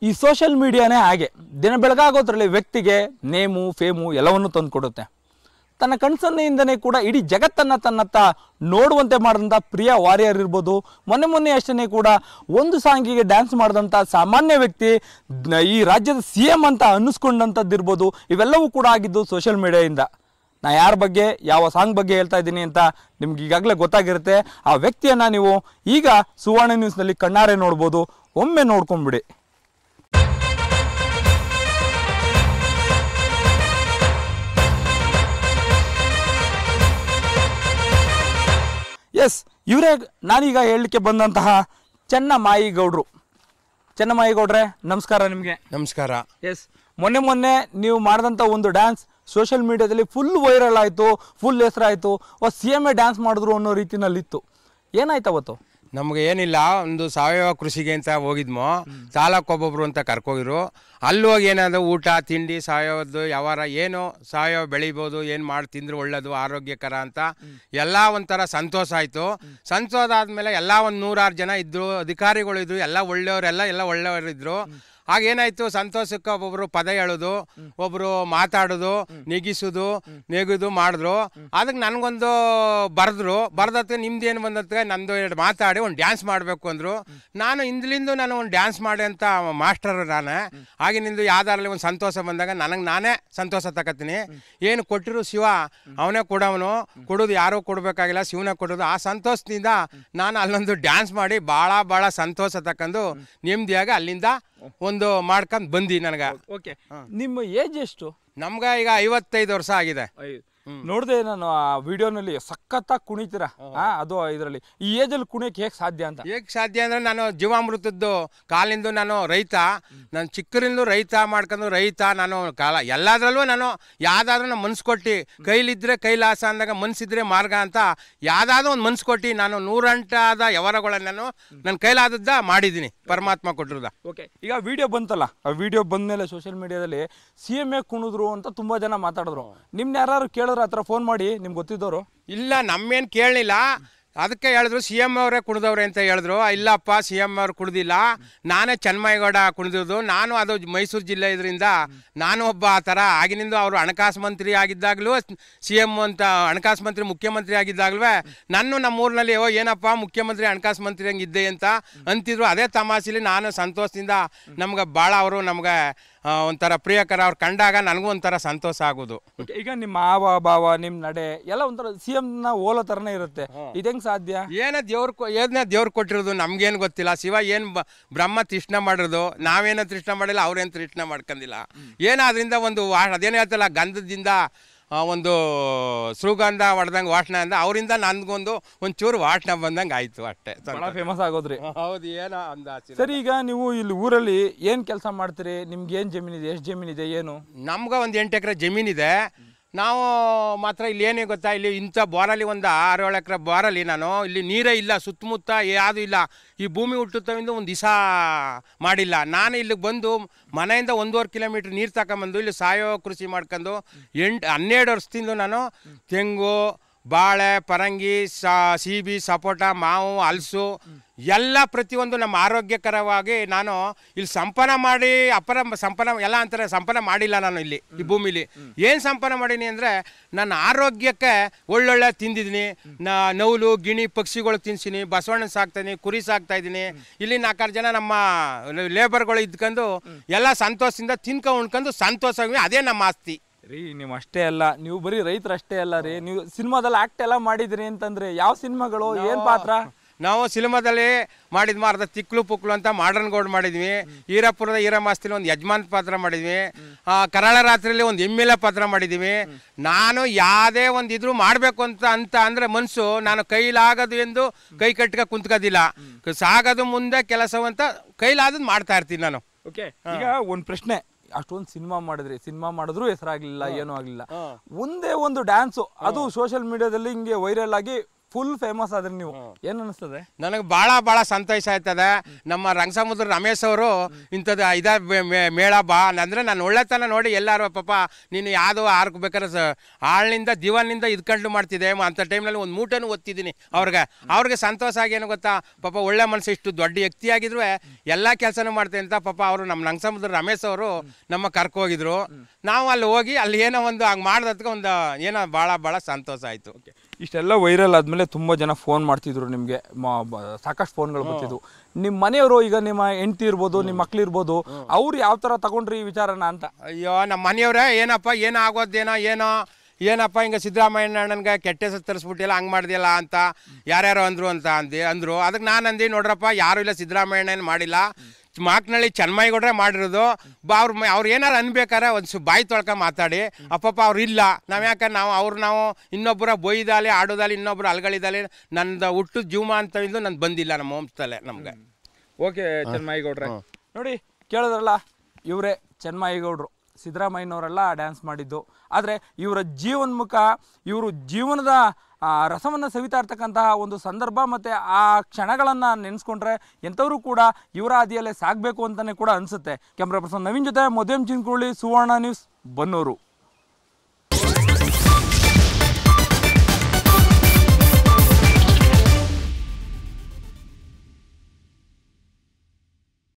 ಈ ಸೋಷಿಯಲ್ ಮೀಡಿಯಾನೇ ಹಾಗೆ ದಿನ ಬೆಳಗಾಗೋದ್ರಲ್ಲಿ ವ್ಯಕ್ತಿಗೆ ನೇಮು ಫೇಮು ಎಲ್ಲವನ್ನು ತಂದುಕೊಡುತ್ತೆ ತನ್ನ ಕಣ್ಸನ್ನೆಯಿಂದನೇ ಕೂಡ ಇಡೀ ಜಗತ್ತನ್ನು ತನ್ನತ್ತ ನೋಡುವಂತೆ ಮಾಡಿದಂಥ ಪ್ರಿಯ ವಾರಿಯರ್ ಇರ್ಬೋದು ಮೊನ್ನೆ ಮೊನ್ನೆ ಅಷ್ಟೇ ಕೂಡ ಒಂದು ಸಾಂಗಿಗೆ ಡ್ಯಾನ್ಸ್ ಮಾಡಿದಂಥ ಸಾಮಾನ್ಯ ವ್ಯಕ್ತಿ ನ- ಈ ರಾಜ್ಯದ ಸಿ ಎಂ ಅಂತ ಅನ್ನಿಸ್ಕೊಂಡಂಥದ್ದು ಇರ್ಬೋದು ಇವೆಲ್ಲವೂ ಕೂಡ ಆಗಿದ್ದು ಸೋಷಿಯಲ್ ಮೀಡಿಯಾಯಿಂದ ನಾ ಯಾರ ಬಗ್ಗೆ ಯಾವ ಸಾಂಗ್ ಬಗ್ಗೆ ಹೇಳ್ತಾ ಇದ್ದೀನಿ ಅಂತ ನಿಮ್ಗೆ ಈಗಾಗಲೇ ಗೊತ್ತಾಗಿರುತ್ತೆ ಆ ವ್ಯಕ್ತಿಯನ್ನು ನೀವು ಈಗ ಸುವರ್ಣ ನ್ಯೂಸ್ನಲ್ಲಿ ಕಣ್ಣಾರೆ ನೋಡ್ಬೋದು ಒಮ್ಮೆ ನೋಡ್ಕೊಂಬಿಡಿ ಎಸ್ ಇವರೇ ನಾನೀಗ ಹೇಳಲಿಕ್ಕೆ ಬಂದಂತಹ ಚೆನ್ನಮಾಯಿ ಗೌಡ್ರು ಚೆನ್ನಮಾಯಿ ಗೌಡ್ರೆ ನಮಸ್ಕಾರ ನಿಮಗೆ ನಮಸ್ಕಾರ ಎಸ್ ಮೊನ್ನೆ ಮೊನ್ನೆ ನೀವು ಮಾಡಿದಂಥ ಒಂದು ಡ್ಯಾನ್ಸ್ ಸೋಷಿಯಲ್ ಮೀಡಿಯಾದಲ್ಲಿ ಫುಲ್ ವೈರಲ್ ಆಯಿತು ಫುಲ್ ಹೆಸರಾಯಿತು ಓ ಸಿ ಎಮ್ ಎ ಡ್ಯಾನ್ಸ್ ಮಾಡಿದ್ರು ಅನ್ನೋ ರೀತಿನಲ್ಲಿತ್ತು ಏನಾಯ್ತು ಅವತ್ತು ನಮ್ಗೆ ಏನಿಲ್ಲ ಒಂದು ಸಾವಯವ ಕೃಷಿಗೆ ಅಂತ ಹೋಗಿದ್ಮೋ ತಾಲೂಕು ಒಬ್ಬೊಬ್ರು ಅಂತ ಕರ್ಕೋಗಿದ್ರು ಅಲ್ಲಿ ಹೋಗಿ ಏನಾದ್ರು ಊಟ ತಿಂಡಿ ಸಾವಯವದ್ದು ಯಾವಾರ ಏನು ಸಾವಯವ ಬೆಳಿಬೋದು ಏನು ಮಾಡಿ ತಿಂದ್ರೆ ಒಳ್ಳೇದು ಆರೋಗ್ಯಕರ ಅಂತ ಎಲ್ಲ ಒಂಥರ ಸಂತೋಷ ಆಯಿತು ಸಂತೋಷ ಆದಮೇಲೆ ಎಲ್ಲ ಒಂದು ನೂರಾರು ಜನ ಇದ್ದರು ಅಧಿಕಾರಿಗಳು ಇದ್ರು ಎಲ್ಲ ಒಳ್ಳೆಯವರೆಲ್ಲ ಎಲ್ಲ ಒಳ್ಳೆಯವರಿದ್ರು ಆಗ ಏನಾಯ್ತು ಸಂತೋಷಕ್ಕೆ ಒಬ್ಬೊಬ್ರು ಪದ ಹೇಳೋದು ಒಬ್ರು ಮಾತಾಡೋದು ನೆಗಿಸೋದು ನೆಗೆದು ಮಾಡಿದ್ರು ಅದಕ್ಕೆ ನನಗೊಂದು ಬರೆದ್ರು ಬರ್ದತ್ತೆ ನಿಮ್ದೇನು ಬಂದತ್ತೆ ನಂದು ಎರಡು ಮಾತಾಡಿ ಒಂದು ಡ್ಯಾನ್ಸ್ ಮಾಡಬೇಕು ಅಂದರು ನಾನು ಇಂದ್ಲಿಂದ ನಾನು ಒಂದು ಡ್ಯಾನ್ಸ್ ಮಾಡಿ ಅಂತ ಮಾಸ್ಟರ್ ನಾನೇ ಆಗಿನಿಂದ ಯಾವ್ದಾರಲ್ಲಿ ಒಂದು ಸಂತೋಷ ಬಂದಾಗ ನನಗೆ ನಾನೇ ಸಂತೋಷ ತಗೋತೀನಿ ಏನು ಕೊಟ್ಟಿರು ಶಿವ ಅವನೇ ಕೊಡವನು ಕೊಡೋದು ಯಾರೂ ಕೊಡಬೇಕಾಗಿಲ್ಲ ಶಿವನೇ ಕೊಡೋದು ಆ ಸಂತೋಷದಿಂದ ನಾನು ಅಲ್ಲೊಂದು ಡ್ಯಾನ್ಸ್ ಮಾಡಿ ಭಾಳ ಭಾಳ ಸಂತೋಷ ತಕ್ಕಂಡು ನೆಮ್ಮದಿಯಾಗಿ ಅಲ್ಲಿಂದ ಒಂದು ಮಾಡ್ಕೊಂಡು ಬಂದಿ ನನಗೆ ಓಕೆ ನಿಮ್ಮ ಏಜ್ ಎಷ್ಟು ನಮ್ಗೆ ಈಗ ಐವತ್ತೈದು ವರ್ಷ ಆಗಿದೆ ನೋಡಿದೆ ನಾನು ಆ ವಿಡಿಯೋನಲ್ಲಿ ಸಖತ್ತಾಗಿ ಕುಣಿತೀರಾ ಆ, ಅದು ಇದರಲ್ಲಿ ಈ ಏಜಲ್ಲಿ ಕುಣಿಯಕ್ಕೆ ಹೇಗೆ ಸಾಧ್ಯ ಅಂತ ಹೇಗೆ ಸಾಧ್ಯ ಅಂದರೆ ನಾನು ಜೀವಾಮೃತದ್ದು ಕಾಲಿಂದ ನಾನು ರೈತ ನಾನು ಚಿಕ್ಕರಿಂದ ರೈತ ಮಾಡ್ಕೊಂಡು ರೈತ ನಾನು ಕಾಲ ಎಲ್ಲದರಲ್ಲೂ ನಾನು ಯಾವ್ದಾದ್ರೂ ನಾನು ಮನ್ಸು ಕೊಟ್ಟು ಕೈಲಿದ್ರೆ ಕೈಲಾಸ ಅಂದಾಗ ಮನ್ಸಿದ್ರೆ ಮಾರ್ಗ ಅಂತ ಯಾವ್ದಾದ್ರು ಒಂದು ಮನ್ಸು ಕೊಟ್ಟು ನಾನು ನೂರಂಟಾದ ವ್ಯವಹಾರಗಳನ್ನ ನಾನು ನನ್ನ ಕೈಲಾದದ್ದ ಮಾಡಿದ್ದೀನಿ ಪರಮಾತ್ಮ ಕೊಟ್ಟಿರೋದ ಓಕೆ ಈಗ ವಿಡಿಯೋ ಬಂತಲ್ಲ ಆ ವಿಡಿಯೋ ಬಂದ್ಮೇಲೆ ಸೋಷಿಯಲ್ ಮೀಡಿಯಾದಲ್ಲಿ ಸಿ ಎಮ್ ಎ ಕುಣಿದ್ರು ಅಂತ ತುಂಬಾ ಜನ ಮಾತಾಡಿದ್ರು ನಿಮ್ನ ಯಾರು ಕೇಳಿದ್ರು ಆ ಥರ ಫೋನ್ ಮಾಡಿ ನಿಮ್ಗೆ ಗೊತ್ತಿದ್ದವರು ಇಲ್ಲ ನಮ್ಮೇನು ಕೇಳಲಿಲ್ಲ ಅದಕ್ಕೆ ಹೇಳಿದ್ರು ಸಿ ಎಮ್ ಅವರೇ ಕುಡ್ದವ್ರೆ ಅಂತ ಹೇಳಿದ್ರು ಇಲ್ಲಪ್ಪ ಸಿ ಎಮ್ ಅವ್ರು ಕುಡ್ದಿಲ್ಲ ನಾನೇ ಚನ್ಮೈಗೌಡ ಕುಣಿದಿದ್ದು ನಾನು ಅದು ಮೈಸೂರು ಜಿಲ್ಲೆ ಇದರಿಂದ ನಾನು ಒಬ್ಬ ಆ ಥರ ಆಗಿನಿಂದ ಅವರು ಹಣಕಾಸು ಮಂತ್ರಿ ಆಗಿದ್ದಾಗಲೂ ಸಿ ಎಮ್ ಅಂತ ಹಣಕಾಸು ಮಂತ್ರಿ ಮುಖ್ಯಮಂತ್ರಿ ಆಗಿದ್ದಾಗಲೂ ನನ್ನ ನಮ್ಮೂರಿನಲ್ಲಿ ಓ ಏನಪ್ಪ ಮುಖ್ಯಮಂತ್ರಿ ಹಣಕಾಸು ಮಂತ್ರಿ ಹಂಗೆ ಇದ್ದೆ ಅಂತ ಅಂತಿದ್ರು ಅದೇ ತಮಾಷೆಲಿ ನಾನು ಸಂತೋಷದಿಂದ ನಮ್ಗೆ ಭಾಳ ಅವರು ನಮ್ಗೆ ಆ, ಒಂಥರ ಪ್ರಿಯಕರ ಅವ್ರು ಕಂಡಾಗ ನನಗೂ ಒಂಥರ ಸಂತೋಷ ಆಗೋದು ಈಗ ನಿಮ್ಮ ಹಾವ ಭಾವ ನಿಮ್ಮ ನಡೆ ಎಲ್ಲ ಒಂಥರ ಸಿ ನ ಓಲೋ ಥರನೇ ಇರುತ್ತೆ ಇದು ಹೆಂಗ್ ಸಾಧ್ಯ ಏನ ದೇವ್ರ ಏನ ದೇವ್ರು ಕೊಟ್ಟಿರೋದು ನಮ್ಗೇನು ಗೊತ್ತಿಲ್ಲ ಶಿವ ಏನು ಬ್ರಹ್ಮ ತೃಷ್ಣ ಮಾಡಿರೋದು ನಾವೇನೋ ತೃಷ್ಣ ಮಾಡಿಲ್ಲ ಅವ್ರೇನು ತೃಷ್ಣ ಮಾಡ್ಕೊಂಡಿಲ್ಲ ಏನೋ ಅದರಿಂದ ಒಂದು ವಾ ಅದೇನು ಹೇಳ್ತಲ್ಲ ಗಂಧದಿಂದ ಆ, ಒಂದು ಸುಗಂಧ ಹೊಡೆದಂಗೆ ವಾಸನೆ ಅಂದ ಅವರಿಂದ ನನಗೊಂದು ಒಂಚೂರು ವಾಸನೆ ಬಂದಂಗೆ ಆಯಿತು ಅಷ್ಟೇ ಬಹಳ ಫೇಮಸ್ ಆಗೋದ್ರಿ ಹೌದು ಏನೋ ಅಂದ ಆಸೆ. ಸರಿ ಈಗ ನೀವು ಇಲ್ಲಿ ಊರಲ್ಲಿ ಏನ್ ಕೆಲಸ ಮಾಡ್ತೀರಿ ನಿಮ್ಗೆ ಏನ್ ಜಮೀನಿದೆ ಎಷ್ಟು ಜಮೀನಿದೆ ಏನು ನಮ್ಗೆ ಒಂದು ಎಂಟು ಎಕರೆ ಜಮೀನಿದೆ ನಾವು ಮಾತ್ರ ಇಲ್ಲಿ ಏನೇ ಗೊತ್ತಾ ಇಲ್ಲಿ ಇಂಥ ಬೋರಲ್ಲಿ ಒಂದು ಆರು ಏಳು ಎಕರೆ ಬೋರಲ್ಲಿ ನಾನು ಇಲ್ಲಿ ನೀರೇ ಇಲ್ಲ ಸುತ್ತಮುತ್ತ ಯಾವುದು ಇಲ್ಲ ಈ ಭೂಮಿ ಹುಟ್ಟುತ್ತವಿಂದ ಒಂದು ದಿವಸ ಮಾಡಿಲ್ಲ ನಾನು ಇಲ್ಲಿಗೆ ಬಂದು ಮನೆಯಿಂದ ಒಂದೂವರೆ ಕಿಲೋಮೀಟ್ರ್ ನೀರು ತಗೊಂಬಂದು ಇಲ್ಲಿ ಸಾವಯವ ಕೃಷಿ ಮಾಡ್ಕೊಂಡು ಎಂಟು ಹನ್ನೆರಡು ವರ್ಷದಿಂದ ನಾನು ತೆಂಗು ಬಾಳೆ ಪರಂಗಿ ಸಾ ಸೀಬಿ ಸಪೋಟ ಮಾವು ಹಲಸು ಎಲ್ಲ ಪ್ರತಿಯೊಂದು ನಮ್ಮ ಆರೋಗ್ಯಕರವಾಗಿ ನಾನು ಇಲ್ಲಿ ಸಂಪನ್ನ ಮಾಡಿ ಅಪರ ಸಂಪನ್ನ ಎಲ್ಲ ಅಂತಾರೆ ಸಂಪನ್ನ ಮಾಡಿಲ್ಲ ನಾನು ಇಲ್ಲಿ ಈ ಭೂಮಿಲಿ ಏನು ಸಂಪನ್ನ ಮಾಡೀನಿ ಅಂದರೆ ನನ್ನ ಆರೋಗ್ಯಕ್ಕೆ ಒಳ್ಳೊಳ್ಳೆ ತಿಂದಿದ್ದೀನಿ ನಾ ನೌಲು ಗಿಣಿ ಪಕ್ಷಿಗಳು ತಿನ್ಸಿನಿ ಬಸವಣ್ಣ ಸಾಕ್ತಾಯಿದ್ದೀನಿ ಕುರಿ ಸಾಕ್ತಾ ಇದ್ದೀನಿ ಇಲ್ಲಿ ನಾಲ್ಕಾರು ಜನ ನಮ್ಮ ಲೇಬರ್ಗಳು ಇದ್ಕೊಂಡು ಎಲ್ಲ ಸಂತೋಷದಿಂದ ತಿನ್ಕೊಂಡು ಉಣ್ಕೊಂಡು ಸಂತೋಷವಾಗಿ ಅದೇ ನಮ್ಮ ಆಸ್ತಿ ರೀ ನೀವು ಅಷ್ಟೇ ಅಲ್ಲ ನೀವು ಬರೀ ರೈತರು ಅಷ್ಟೇ ಅಲ್ಲ ರೀ ನೀವು ಸಿನಿಮಾದಲ್ಲಿ ಆಕ್ಟ್ ಎಲ್ಲ ಮಾಡಿದ್ರಿ ಅಂತಂದ್ರೆ ಯಾವ ಸಿನಿಮಾಗಳು ಏನ್ ಪಾತ್ರ ನಾವು ಸಿನಿಮಾದಲ್ಲಿ ಮಾಡಿದ್ಮ ಅರ್ಧ ತಿಕ್ಲು ಪುಕ್ಲು ಅಂತ ಮಾಡರ್ನ್ ಗೋಲ್ಡ್ ಮಾಡಿದ್ವಿ ಈರಾಪುರದ ಈರಮಾಸ್ತಿಲಿ ಒಂದು ಯಜಮಾನ್ ಪಾತ್ರ ಮಾಡಿದ್ವಿ ಆ, ಕರಾಳ ರಾತ್ರಿಯಲ್ಲಿ ಒಂದು ಎಮ್ ಎಲ್ ಎ ಪಾತ್ರ ಮಾಡಿದ್ವಿ ನಾನು ಯಾವುದೇ ಒಂದು ಇದ್ರು ಮಾಡಬೇಕು ಅಂತ ಅಂತ ಅಂದರೆ ಮನಸ್ಸು ನಾನು ಕೈಲಾಗದು ಎಂದು ಕೈ ಕಟ್ಕ ಕುಂತ್ಕೋದಿಲ್ಲ ಸಾಗದು ಮುಂದೆ ಕೆಲಸವಂತ ಕೈಲಾದದ್ದು ಮಾಡ್ತಾ ಇರ್ತೀನಿ ನಾನು ಓಕೆ ಈಗ ಒಂದ್ ಪ್ರಶ್ನೆ ಅಷ್ಟೊಂದು ಸಿನಿಮಾ ಮಾಡಿದ್ರಿ ಸಿನಿಮಾ ಮಾಡಿದ್ರು ಹೆಸರಾಗ್ಲಿಲ್ಲ ಏನೂ ಆಗ್ಲಿಲ್ಲ ಒಂದೇ ಒಂದು ಡ್ಯಾನ್ಸು ಅದು ಸೋಷಿಯಲ್ ಮೀಡಿಯಾದಲ್ಲಿ ಹಿಂಗೆ ವೈರಲ್ ಆಗಿ ಫುಲ್ ಫೇಮಸ್ ಆದ್ರಿ ನೀವು ಏನ್ ಅನಿಸ್ತದೆ ನನಗೆ ಭಾಳ ಭಾಳ ಸಂತೋಷ ಆಯ್ತದೆ ನಮ್ಮ ರಂಗಸಮುದ್ರ ರಮೇಶ್ ಅವರು ಇಂಥದ್ದು ಇದ ಮೇ- ಮೇ- ಮೇಳ ಬಾ ಅಂದರೆ ನಾನು ಒಳ್ಳೆತನ ನೋಡಿ ಎಲ್ಲರೂ ಪಾಪ ನೀನು ಯಾವುದೋ ಆರ್ಕ್ ಬೇಕಾದ್ರೆ ಸ ಆಳಿನಿಂದ ದಿವಾನಿಂದ ಇದ್ಕೊಂಡು ಮಾಡ್ತಿದ್ದೆ ಮ- ಅಂಥ ಟೈಮ್ನಲ್ಲಿ ಒಂದು ಮೂಟೆನೂ ಓದ್ತಿದ್ದೀನಿ ಅವ್ರಿಗೆ ಅವ್ರಿಗೆ ಸಂತೋಷ ಆಗಿ ಏನು ಗೊತ್ತಾ ಪಾಪ ಒಳ್ಳೆ ಮನಸ್ಸು ಇಷ್ಟು ದೊಡ್ಡ ವ್ಯಕ್ತಿ ಆಗಿದ್ರು ಎಲ್ಲ ಕೆಲಸನೂ ಮಾಡ್ತೀನಿ ಅಂತ ಪಾಪ ಅವರು ನಮ್ಮ ನಂಗಸಮುದ್ರ ರಮೇಶ್ ಅವರು ನಮ್ಮ ಕರ್ಕೋಗಿದ್ರು ನಾವು ಅಲ್ಲಿ ಹೋಗಿ ಅಲ್ಲಿ ಏನೋ ಒಂದು ಹಂಗೆ ಮಾಡ್ದಕ್ಕೆ ಒಂದು ಏನೋ ಭಾಳ ಭಾಳ ಸಂತೋಷ ಆಯಿತು ಇಷ್ಟೆಲ್ಲ ವೈರಲ್ ಆದ್ಮೇಲೆ ತುಂಬಾ ಜನ ಫೋನ್ ಮಾಡ್ತಿದ್ರು ನಿಮ್ಗೆ ಮ- ಬ- ಸಾಕಷ್ಟು ಫೋನ್ಗಳು ಬರ್ತಿದ್ವು ನಿಮ್ಮ ಮನೆಯವರು ಈಗ ನಿಮ್ಮ ಹೆಂಡತಿ ಇರ್ಬೋದು ನಿಮ್ಮ ಮಕ್ಳು ಇರ್ಬೋದು ಅವ್ರು ಯಾವ ತರ ತಗೊಂಡ್ರಿ ಈ ವಿಚಾರನ ಅಂತ ಅಯ್ಯೋ ನಮ್ಮ ಮನೆಯವ್ರೆ ಏನಪ್ಪ ಏನೋ ಆಗೋದೇನೋ ಏನೋ ಏನಪ್ಪ ಹಿಂಗೆ ಸಿದ್ದರಾಮಯ್ಯ ಅಣ್ಣನ್ಗೆ ಕೆಟ್ಟ ಹೆಸರು ತರಿಸ್ಬಿಟ್ಟಿಲ್ಲ ಹಂಗೆ ಮಾಡ್ದಿಲ್ಲ ಅಂತ ಯಾರ್ಯಾರು ಅಂದರು ಅಂತ ಅಂದು ಅಂದರು ಅದಕ್ಕೆ ನಾನು ಅಂದು ನೋಡ್ರಪ್ಪ ಯಾರೂ ಇಲ್ಲ ಸಿದ್ದರಾಮಯ್ಯ ಏನು ಮಾಡಿಲ್ಲ ಮಾಕ್ನಳ್ಳಿ ಚೆನ್ಮೈಗೌಡ್ರೆ ಮಾಡಿರೋದು ಬಾ ಅವ್ರು ಮ- ಅವ್ರು ಏನಾರು ಅನ್ಬೇಕಾರೆ ಒಂದು ಸು ಬಾಯಿ ತೊಳ್ಕ ಮಾತಾಡಿ ಅಪ್ಪಪ್ಪ ಅವ್ರು ಇಲ್ಲ ನಾವು ಯಾಕೆ ನಾವು ಅವ್ರು ನಾವು ಇನ್ನೊಬ್ಬರ ಬೊಯ್ದಾಲಿ ಆಡೋದಾಲಿ ಇನ್ನೊಬ್ರು ಅಲ್ಗಳಿದಾಲಿ ನಂದು ಹುಟ್ಟು ಜೀವಮ ಅಂತ ಇದ್ದು ನಾನು ಬಂದಿಲ್ಲ ನಮ್ಮ ವಂಶದಲ್ಲೇ ನಮಗೆ ಓಕೆ ಚೆನ್ಮಾಯಿಗೌಡ್ರೆ ನೋಡಿ ಕೇಳಿದ್ರಲ್ಲ ಇವರೇ ಚೆನ್ಮಾಯಿಗೌಡ್ರು ಸಿದ್ದರಾಮಯ್ಯನವರೆಲ್ಲ ಡ್ಯಾನ್ಸ್ ಮಾಡಿದ್ದು ಆದರೆ ಇವರ ಜೀವನ್ಮುಖ ಇವರು ಜೀವನದ ಆ, ರಸವನ್ನು ಸವಿತಾ ಇರ್ತಕ್ಕಂತಹ ಒಂದು ಸಂದರ್ಭ ಮತ್ತು ಆ ಕ್ಷಣಗಳನ್ನು ನೆನೆಸ್ಕೊಂಡ್ರೆ ಎಂಥವರು ಕೂಡ ಇವರ ಹಾದಿಯಲ್ಲೇ ಸಾಗಬೇಕು ಅಂತಲೇ ಕೂಡ ಅನಿಸುತ್ತೆ ಕ್ಯಾಮ್ರಾ ಪರ್ಸನ್ ನವೀನ್ ಜೊತೆ ಮದುವೆ ಚಿನ್ಕುಳ್ಳಿ ಸುವರ್ಣ ನ್ಯೂಸ್ ಬನ್ನೂರು